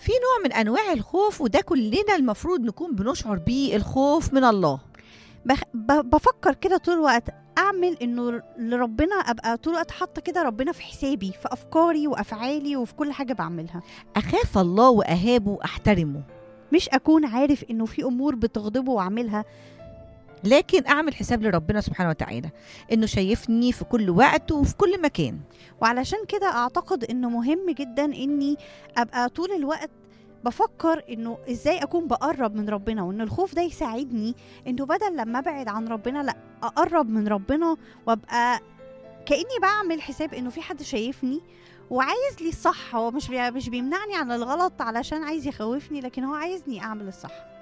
في نوع من انواع الخوف وده كلنا المفروض نكون بنشعر بيه الخوف من الله بخ... ب... بفكر كده طول الوقت اعمل انه لربنا ابقى طول الوقت حاطه كده ربنا في حسابي في افكاري وافعالي وفي كل حاجه بعملها اخاف الله واهابه احترمه مش اكون عارف انه في امور بتغضبه واعملها لكن اعمل حساب لربنا سبحانه وتعالى انه شايفني في كل وقت وفي كل مكان وعلشان كده اعتقد انه مهم جدا اني ابقى طول الوقت بفكر انه ازاي اكون بقرب من ربنا وان الخوف ده يساعدني انه بدل لما ابعد عن ربنا لا اقرب من ربنا وابقى كاني بعمل حساب انه في حد شايفني وعايز لي الصح هو مش بي- مش بيمنعني عن الغلط علشان عايز يخوفني لكن هو عايزني اعمل الصح